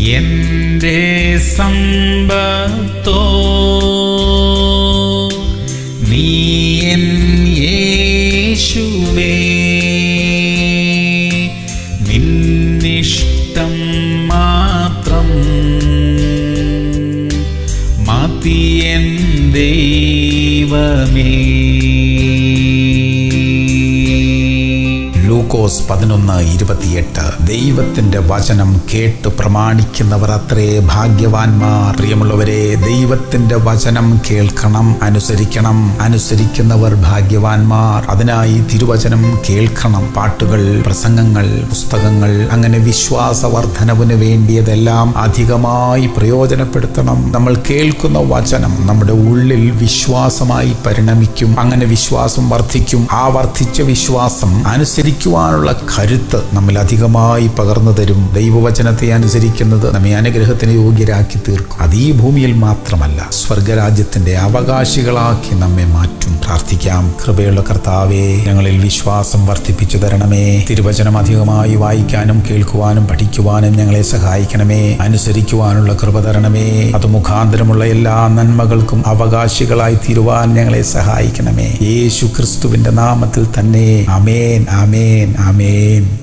എന്റെ സമ്പത്തോ നീ എൻ യേശുവേ നിന്നിഷ്ടം മാത്രം മതിയൻ ദൈവമേ ലൂക്കോസ് പതിനൊന്ന് ഇരുപത്തിയെട്ട് ദൈവത്തിന്റെ വചനം കേട്ട് പ്രമാണിക്കുന്നവർ അത്രേ ഭാഗ്യവാന്മാർ പ്രിയമുള്ളവരെ ദൈവത്തിന്റെ വചനം കേൾക്കണം അനുസരിക്കണം അനുസരിക്കുന്നവർ ഭാഗ്യവാന്മാർ അതിനായി തിരുവചനം കേൾക്കണം പാട്ടുകൾ പ്രസംഗങ്ങൾ പുസ്തകങ്ങൾ അങ്ങനെ വിശ്വാസവർദ്ധനവിന് വേണ്ടിയതെല്ലാം അധികമായി പ്രയോജനപ്പെടുത്തണം നമ്മൾ കേൾക്കുന്ന വചനം നമ്മുടെ ഉള്ളിൽ വിശ്വാസമായി പരിണമിക്കും അങ്ങനെ വിശ്വാസം വർദ്ധിക്കും ആ വർദ്ധിച്ച വിശ്വാസം അനുസരിക്കുവാനുള്ള കരുത്ത് നമ്മിൽ അധികമായി പകർന്നു തരും ദൈവവചനത്തെ അനുസരിക്കുന്നത് നമ്മെ അനുഗ്രഹത്തിന് യോഗ്യരാക്കി തീർക്കും അത് ഈ ഭൂമിയിൽ മാത്രമല്ല സ്വർഗരാജ്യത്തിന്റെ അവകാശികളാക്കി നമ്മെ മാറ്റും പ്രാർത്ഥിക്കാം കൃപയുള്ള കർത്താവേ ഞങ്ങളിൽ വിശ്വാസം വർദ്ധിപ്പിച്ചു തരണമേ തിരുവചനം അധികമായി വായിക്കാനും കേൾക്കുവാനും പഠിക്കുവാനും ഞങ്ങളെ സഹായിക്കണമേ അനുസരിക്കുവാനുള്ള കൃപ തരണമേ അത് മുഖാന്തരമുള്ള എല്ലാ നന്മകൾക്കും അവകാശികളായി തീരുവാൻ ഞങ്ങളെ സഹായിക്കണമേ യേശു ക്രിസ്തുവിന്റെ നാമത്തിൽ തന്നെ അമേൻ അമേൻ അമേൻ